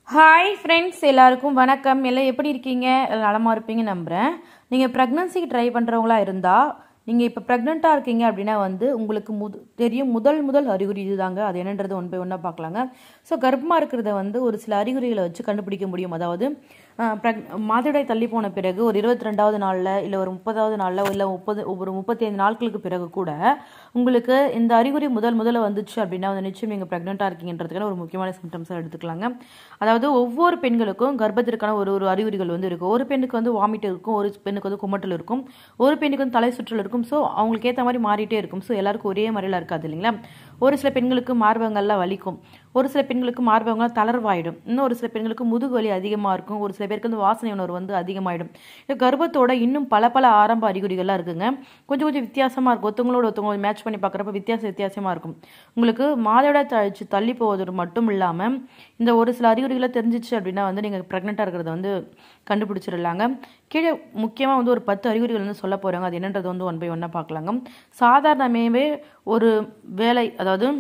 hi friends எல்லாருக்கும் வணக்கம் எல்லாம் எப்படி இருக்கீங்க எல்லாம் நலமாக இருப்பீங்க நம்புகிறேன் நீங்கள் ப்ரெக்னன்சிக்கு ட்ரை பண்ணுறவங்களா இருந்தால் நீங்கள் இப்போ ப்ரெக்னெண்ட்டாக இருக்கீங்க அப்படின்னா வந்து உங்களுக்கு முது தெரியும் முதல் முதல் அறிகுறி இதுதாங்க அது என்னன்றது ஒன் பை ஒன்றா பார்க்கலாங்க ஸோ கர்ப்பமாக இருக்கிறத வந்து ஒரு சில அறிகுறிகளை வச்சு கண்டுபிடிக்க முடியும் அதாவது ப்ரெக் மாதவிடாய் தள்ளி போன பிறகு ஒரு இருபத்தி ரெண்டாவது நாளில் இல்லை ஒரு முப்பதாவது நாளில் இல்லை முப்பது ஒரு முப்பத்தைந்து நாட்களுக்கு பிறகு கூட உங்களுக்கு இந்த அறிகுறி முதல் முதல்ல வந்துச்சு அப்படின்னா வந்து நிச்சயம் நீங்கள் ப்ரெக்னெண்ட்டாக இருக்கீங்கன்றதுக்கான ஒரு முக்கியமான சிம்டம்ஸாக எடுத்துக்கலாங்க அதாவது ஒவ்வொரு பெண்களுக்கும் கர்ப்பத்திற்கான ஒரு ஒரு அறிகுறிகள் வந்து இருக்கும் ஒரு பெண்ணுக்கு வந்து வாமிட் இருக்கும் ஒரு பெண்ணுக்கு வந்து குமட்டல் இருக்கும் ஒரு பெண்ணுக்கு வந்து தலை சுற்றல் இருக்கும் ஸோ அவங்களுக்கு ஏற்ற மாதிரி மாறிட்டே இருக்கும் ஸோ எல்லாருக்கும் ஒரே மாதிரிலாம் இருக்காது இல்லைங்களா ஒரு சில பெண்களுக்கு மார்பகங்கள்லாம் வலிக்கும் ஒரு சில பெண்களுக்கு மார்பகங்கள் தளர்வாயிடும் இன்னும் ஒரு சில பெண்களுக்கு முதுகு வலி அதிகமாக இருக்கும் ஒரு சில பேருக்கு வந்து வாசனை உணர்வு வந்து அதிகமாயிடும் இந்த கர்ப்பத்தோட இன்னும் பல பல ஆரம்ப அறிகுறிகள்லாம் இருக்குங்க கொஞ்சம் கொஞ்சம் வித்தியாசமாக இருக்கும் ஒருத்தவங்களோட ஒருத்தவங்க மேட்ச் பண்ணி பார்க்குறப்ப வித்தியாச வித்தியாசமாக இருக்கும் உங்களுக்கு மாதவிடாய் தழிச்சு தள்ளி போவது மட்டும் இல்லாமல் இந்த ஒரு சில அறிகுறிகளை தெரிஞ்சிச்சு அப்படின்னா வந்து நீங்கள் ப்ரெக்னெண்ட்டாக இருக்கிறத வந்து கண்டுபிடிச்சிடலாங்க கீழே முக்கியமாக வந்து ஒரு பத்து அறிகுறிகள் வந்து சொல்ல போகிறாங்க அது என்னன்றது வந்து ஒன் பை ஒன்னாக பார்க்கலாங்க சாதாரணமாகவே ஒரு வேலை அதாவது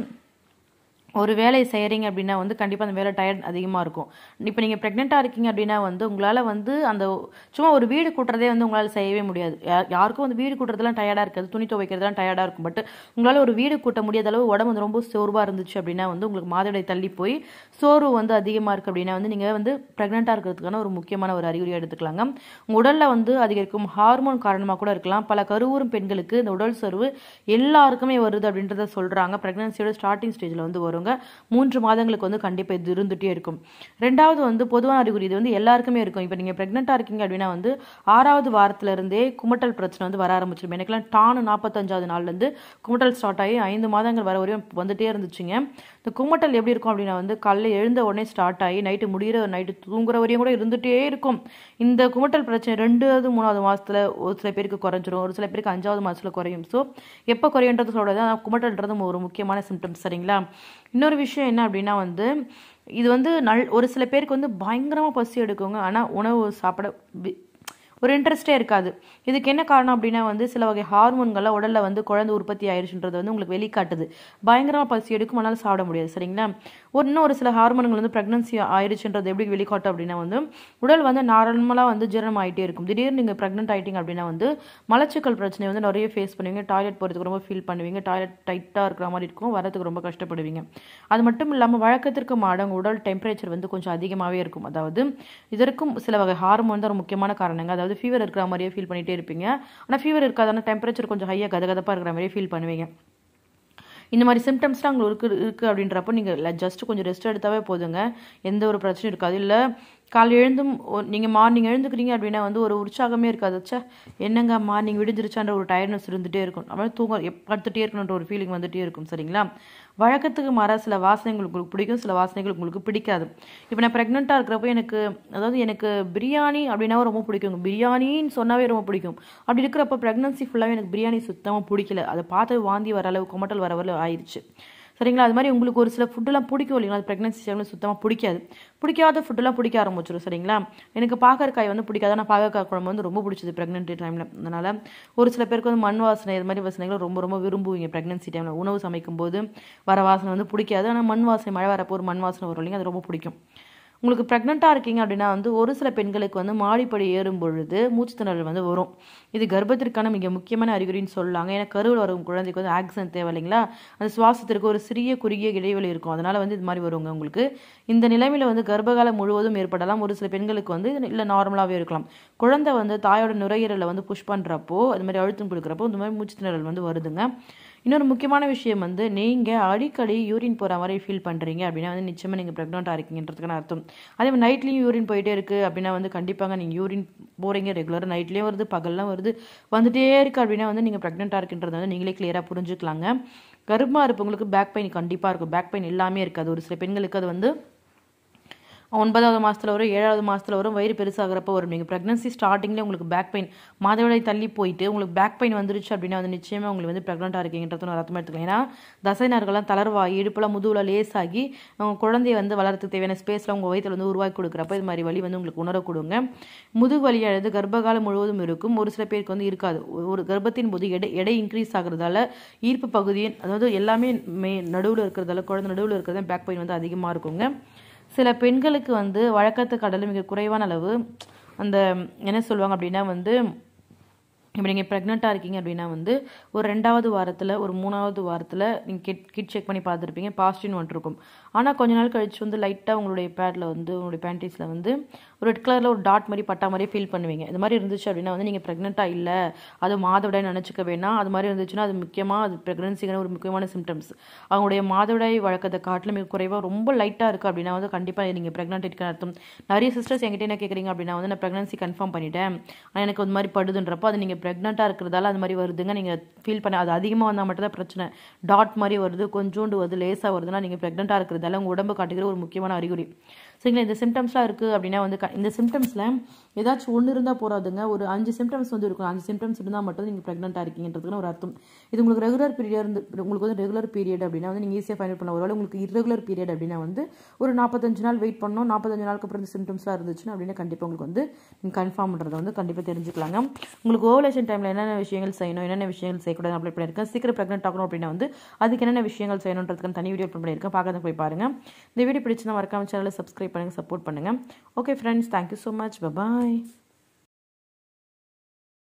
ஒரு வேலையை செய்கிறீங்க அப்படின்னா வந்து கண்டிப்பாக அந்த வேலை டயர்ட் அதிகமாக இருக்கும் இப்போ நீங்கள் ப்ரெக்னெண்ட்டாக இருக்கீங்க அப்படின்னா வந்து உங்களால் வந்து அந்த சும்மா ஒரு வீடு கூட்டுறதே வந்து உங்களால் செய்யவே முடியாது யா- யாருக்கும் வந்து வீடு கூட்டுறதுலாம் டயர்டாக இருக்காது துணி துவைக்கிறதுலாம் டயர்டாக இருக்கும் பட் உங்களால் ஒரு வீடு கூட்ட முடியாத அளவு உடம்பு வந்து ரொம்ப சோர்வாக இருந்துச்சு அப்படின்னா வந்து உங்களுக்கு மாதவிடாய் தள்ளி போய் சோர்வு வந்து அதிகமாக இருக்குது அப்படின்னா வந்து நீங்கள் வந்து ப்ரெக்னெண்ட்டாக இருக்கிறதுக்கான ஒரு முக்கியமான ஒரு அறிகுறியை எடுத்துக்கலாங்க உங்கள் உடலில் வந்து அதிகரிக்கும் ஹார்மோன் காரணமாக கூட இருக்கலாம் பல கருவுறும் பெண்களுக்கு இந்த உடல் சோர்வு எல்லாருக்குமே வருது அப்படின்றத சொல்கிறாங்க ப்ரெக்னன்சியோட ஸ்டார்டிங் ஸ்டேஜில் வந்து வருங்க மூன்று மாதங்களுக்கு வந்து கண்டிப்பாக இது இருந்துகிட்டே இருக்கும் ரெண்டாவது வந்து பொதுவான அறிகுறி இது வந்து எல்லாருக்குமே இருக்கும் இப்போ நீங்கள் ப்ரெக்னெண்ட்டாக இருக்கீங்க அப்படின்னா வந்து ஆறாவது வாரத்துல இருந்தே குமட்டல் பிரச்சனை வந்து வர ஆரம்பிச்சிடும் எனக்குலாம் டானு நாற்பத்தஞ்சாவது நாள்லேருந்து குமட்டல் ஸ்டார்ட் ஆகி ஐந்து மாதங்கள் வர வரையும் வந்துட்டே இருந்துச்சுங்க இந்த குமட்டல் எப்படி இருக்கும் அப்படின்னா வந்து காலைல எழுந்த உடனே ஸ்டார்ட் ஆகி நைட்டு முடிகிற நைட்டு தூங்குற வரையும் கூட இருந்துகிட்டே இருக்கும் இந்த குமட்டல் பிரச்சனை ரெண்டாவது மூணாவது மாதத்தில் ஒரு சில பேருக்கு குறைஞ்சிரும் ஒரு சில பேருக்கு அஞ்சாவது மாதத்தில் குறையும் ஸோ எப்போ குறையுன்றது சொல்கிறது தான் குமட்டல்ன்றது ஒரு முக்கியமான சிம்டம்ஸ் சரிங்களா இன்னொரு விஷயம் என்ன அப்படின்னா வந்து இது வந்து நல் ஒரு சில பேருக்கு வந்து பயங்கரமாக பசி எடுக்குங்க ஆனால் உணவு சாப்பிட வி- ஒரு இன்ட்ரெஸ்டே இருக்காது இதுக்கு என்ன காரணம் அப்படின்னா வந்து சில வகை ஹார்மோன்கள்லாம் உடலில் வந்து குழந்தை உற்பத்தி ஆயிடுச்சுன்றது வந்து உங்களுக்கு வெளிக்காட்டுது பயங்கரமாக பசி எடுக்கும் அதனால சாப்பிட முடியாது சரிங்களா ஒரு இன்னும் ஒரு சில ஹார்மோன்கள் வந்து ப்ரெக்னன்சி ஆயிடுச்சுன்றது எப்படி வெளிக்காட்டும் அப்படின்னா வந்து உடல் வந்து நார்மலாக வந்து ஜீரணம் ஆகிட்டே இருக்கும் திடீர்னு நீங்கள் ப்ரெக்னென்ட் ஆகிட்டீங்க அப்படின்னா வந்து மலச்சிக்கல் பிரச்சனை வந்து நிறைய ஃபேஸ் பண்ணுவீங்க டாய்லெட் போகிறதுக்கு ரொம்ப ஃபீல் பண்ணுவீங்க டாய்லெட் டைட்டாக இருக்கிற மாதிரி இருக்கும் வரதுக்கு ரொம்ப கஷ்டப்படுவீங்க அது மட்டும் இல்லாமல் வழக்கத்திற்கு மாட உங்க உடல் டெம்பரேச்சர் வந்து கொஞ்சம் அதிகமாகவே இருக்கும் அதாவது இதற்கும் சில வகை ஹார்மோன் தான் ஒரு முக்கியமான காரணங்க அதாவது ஃபீவர் இருக்கிற மாதிரியே ஃபீல் பண்ணிகிட்டே இருப்பீங்க ஆனால் ஃபீவர் இருக்காதான டெம்பரேச்சர் கொஞ்சம் ஹையாக கதகதப்பாக இருக்கிற மாதிரியே ஃபீல் பண்ணுவீங்க இந்த மாதிரி சிம்டம்ஸ்லாம் உங்களுக்கு இருக்குது இருக்குது அப்படின்றப்போ நீங்கள் ஜஸ்ட் கொஞ்சம் ரெஸ்ட் எடுத்தாவே போதுங்க எந்த ஒரு பிரச்சனையும் இருக்காது இல்லை காலை எழுந்தும் நீங்கள் மார்னிங் எழுந்துக்கிறீங்க அப்படின்னா வந்து ஒரு உற்சாகமே இருக்காது ச்சே என்னங்க மார்னிங் விடிஞ்சிருச்சான்ற ஒரு டயர்ட்னஸ் இருந்துகிட்டே இருக்கும் அப்படியே தூங்க எப் படுத்துட்டே இருக்கணுன்ற ஒரு ஃபீலிங் வந்துட்டே இருக்கும் சரிங்களா வழக்கத்துக்கு மாறா சில வாசனைகள் உங்களுக்கு பிடிக்கும் சில வாசனைகள் உங்களுக்கு பிடிக்காது இப்போ நான் ப்ரெக்னெண்ட்டாக இருக்கிறப்போ எனக்கு அதாவது எனக்கு பிரியாணி அப்படின்னா ரொம்ப பிடிக்கும் பிரியாணின்னு சொன்னாவே ரொம்ப பிடிக்கும் அப்படி இருக்கிறப்ப ப்ரெக்னன்சி ஃபுல்லாகவே எனக்கு பிரியாணி சுத்தமாக பிடிக்கல அதை பார்த்து வாந்தி வர அளவு குமட்டல் வர அளவு ஆயிடுச்சு சரிங்களா அது மாதிரி உங்களுக்கு ஒரு சில ஃபுட்டெல்லாம் பிடிக்கும் இல்லைங்களா அது ப்ரெக்னன்சி டைமில் சுத்தமாக பிடிக்காது பிடிக்காத ஃபுட்டெல்லாம் பிடிக்க ஆரம்பிச்சிடும் சரிங்களா எனக்கு பாகற்காய் வந்து பிடிக்காது ஆனால் பாகற்காய் குழம்பு வந்து ரொம்ப பிடிச்சது ப்ரெக்னென்ட் டைமில் அதனால் ஒரு சில பேருக்கு வந்து மண் வாசனை இது மாதிரி வாசனைகள் ரொம்ப ரொம்ப விரும்புவீங்க ப்ரெக்னன்சி டைமில் உணவு சமைக்கும் போது வர வாசனை வந்து பிடிக்காது ஆனால் மண் வாசனை மழை வரப்போ ஒரு மண் வாசனை வரும் இல்லைங்க அது ரொம்ப பிடிக்கும் உங்களுக்கு ப்ரெக்னெண்ட்டாக இருக்கீங்க அப்படின்னா வந்து ஒரு சில பெண்களுக்கு வந்து மாடிப்படி ஏறும் பொழுது மூச்சு திணறல் வந்து வரும் இது கர்ப்பத்திற்கான மிக முக்கியமான அறிகுறின்னு சொல்லலாங்க ஏன்னா கருவில் வரும் குழந்தைக்கு வந்து ஆக்சிஜன் தேவை இல்லைங்களா அந்த சுவாசத்திற்கு ஒரு சிறிய குறுகிய இடைவெளி இருக்கும் அதனால வந்து இது மாதிரி வருவாங்க உங்களுக்கு இந்த நிலைமையில வந்து கர்ப்பகாலம் முழுவதும் ஏற்படலாம் ஒரு சில பெண்களுக்கு வந்து இல்லை நார்மலாகவே இருக்கலாம் குழந்தை வந்து தாயோட நுரையீரலை வந்து புஷ் பண்ணுறப்போ அது மாதிரி அழுத்தம் கொடுக்குறப்போ இந்த மாதிரி மூச்சு திணறல் வந்து வருதுங்க இன்னொரு முக்கியமான விஷயம் வந்து நீங்கள் அடிக்கடி யூரின் போகிற மாதிரி ஃபீல் பண்ணுறீங்க அப்படின்னா வந்து நிச்சயமாக நீங்கள் ப்ரெக்னெண்ட்டாக இருக்கீங்கன்றதுக்கான அர்த்தம் அதே மாதிரி நைட்லேயும் யூரின் போயிட்டே இருக்குது அப்படின்னா வந்து கண்டிப்பாக நீங்கள் யூரின் போகிறீங்க ரெகுலராக நைட்லேயும் வருது பகல்லாம் வருது வந்துட்டே இருக்குது அப்படின்னா வந்து நீங்கள் ப்ரெக்னெண்ட்டாக இருக்குன்றத வந்து நீங்களே கிளியராக புரிஞ்சுக்கலாங்க கர்ப்பமாக இருப்பவங்களுக்கு பேக் பெயின் கண்டிப்பாக இருக்கும் பேக் பெயின் எல்லாமே இருக்காது ஒரு சில பெண்களுக்கு அது வந்து ஒன்பதாவது மாதத்தில் வரும் ஏழாவது மாதத்தில் வரும் வயிறு பெருசாகிறப்ப வரும் நீங்கள் ப்ரெக்னன்சி ஸ்டார்டிங்லேயே உங்களுக்கு பேக் பெயின் மாதவிடாய் தள்ளி போயிட்டு உங்களுக்கு பேக் பெயின் வந்துருச்சு அப்படின்னா வந்து நிச்சயமாக உங்களுக்கு வந்து ப்ரெக்னெண்ட்டாக இருக்கீங்கன்றது ஒரு அர்த்தமாக எடுத்துக்கலாம் ஏன்னா தசைநார்கள்லாம் தளர்வாகி இடுப்புலாம் முதுகுல லேசாகி அவங்க குழந்தைய வந்து வளர்றதுக்கு தேவையான ஸ்பேஸில் உங்கள் வயிற்றில் வந்து உருவாக்கி கொடுக்குறப்ப இது மாதிரி வலி வந்து உங்களுக்கு உணர கொடுங்க முதுகு வலியானது கர்ப்பகாலம் முழுவதும் இருக்கும் ஒரு சில பேருக்கு வந்து இருக்காது ஒரு கர்ப்பத்தின் போது எடை எடை இன்க்ரீஸ் ஆகுறதால ஈர்ப்பு பகுதியின் அதாவது எல்லாமே மே நடுவில் இருக்கிறதால குழந்தை நடுவில் இருக்கிறதால பேக் பெயின் வந்து அதிகமாக இருக்குங்க சில பெண்களுக்கு வந்து வழக்கத்து கடலில் மிக குறைவான அளவு அந்த என்ன சொல்லுவாங்க அப்படின்னா வந்து இப்போ நீங்கள் ப்ரெக்னெண்ட்டாக இருக்கீங்க அப்படின்னா வந்து ஒரு ரெண்டாவது வாரத்தில் ஒரு மூணாவது வாரத்தில் நீங்கள் கிட் கிட் செக் பண்ணி பார்த்துருப்பீங்க பாசிட்டிவ்னு வந்துருக்கும் ஆனால் கொஞ்ச நாள் கழிச்சு வந்து லைட்டாக உங்களுடைய பேடில் வந்து உங்களுடைய பேண்டீஸில் வந்து ஒரு ரெட் கலரில் ஒரு டாட் மாதிரி பட்டா மாதிரி ஃபீல் பண்ணுவீங்க இது மாதிரி இருந்துச்சு அப்படின்னா வந்து நீங்கள் ப்ரெக்னெண்ட்டாக இல்லை அது மாதவிடாய் நினச்சிக்க வேணாம் அது மாதிரி இருந்துச்சுன்னா அது முக்கியமாக அது ப்ரெக்னன்சிக்கான ஒரு முக்கியமான சிம்டம்ஸ் அவங்களுடைய மாதவிடாய் வழக்கத்தை காட்டில் மிக குறைவாக ரொம்ப லைட்டாக இருக்குது அப்படின்னா வந்து கண்டிப்பாக நீங்கள் ப்ரெக்னென்ட் இருக்க அர்த்தம் நிறைய சிஸ்டர்ஸ் என்கிட்ட என்ன கேட்குறீங்க அப்படின்னா வந்து நான் ப்ரெக்னன்சி கன்ஃபார்ம் பண்ணிட்டேன் ஆனால் எனக்கு ஒரு மாதிரி படுதுன்றப்போ அது நீங்கள் ப்ரெக்னெண்ட்டாக இருக்கிறதால அது மாதிரி வருதுங்க நீங்கள் ஃபீல் பண்ண அது அதிகமாக வந்தால் மட்டும் தான் பிரச்சனை டாட் மாதிரி வருது கொஞ்சோண்டு வருது லேசாக வருதுன்னா நீங்கள் ப்ரெக்னெண்ட்டாக இருக்கிறதால உங்கள் உடம்பு காட்டுகிற ஒரு முக்கியமான அறிகுறி சரிங்களா இந்த சிம்டம்ஸ்லாம் இருக்குது அப்படின்னா வந்து க- இந்த சிம்டம்ஸில் ஏதாச்சும் ஒன்று இருந்தால் போகாதுங்க ஒரு அஞ்சு சிம்டம்ஸ் வந்து இருக்கும் அஞ்சு சிம்டம்ஸ் இருந்தால் மட்டும் நீங்கள் ப்ரெக்னெண்ட்டாக இருக்கீங்கன்றதுக்கு ஒரு அர்த்தம் இது உங்களுக்கு ரெகுலர் பீரியட் இருந்து உங்களுக்கு வந்து ரெகுலர் பீரியட் அப்படின்னா வந்து நீங்கள் ஈஸியாக ஃபைண்ட் பண்ணலாம் ஒருவேளை உங்களுக்கு irregular பீரியட் அப்படின்னா வந்து ஒரு நாற்பத்தஞ்சு நாள் வெயிட் பண்ணணும் நாற்பத்தஞ்சு நாளுக்கு அப்புறம் இந்த சிம்டம்ஸ்லாம் இருந்துச்சுன்னா அப்படின்னா கண்டிப்பாக உங்களுக்கு வந்து நீங்கள் கன்ஃபார்ம் பண்ணுறதை வந்து கண்டிப்பாக தெரிஞ்சுக்கலாங்க உங்களுக்கு ஓவலேஷன் டைமில் என்னென்ன விஷயங்கள் செய்யணும் என்னென்ன விஷயங்கள் செய்யக்கூடாது அப்ளை பண்ணியிருக்கேன் சீக்கிரம் ப்ரெக்னென்ட் ஆகணும் அப்படின்னா வந்து அதுக்கு என்னென்ன விஷயங்கள் செய்யணுன்றதுக்கு தனி வீடியோ அப்ளை பண்ணியிருக்கேன் பார்க்கறத போய் பாருங்கள் இந்த வீடியோ பிடிச்சினா மறக்காம சேனலை சப்ஸ்கிரைப் பண்ணுங்கள் சப்போர்ட் பண்ணுங்கள் okay friends thank you so much bye bye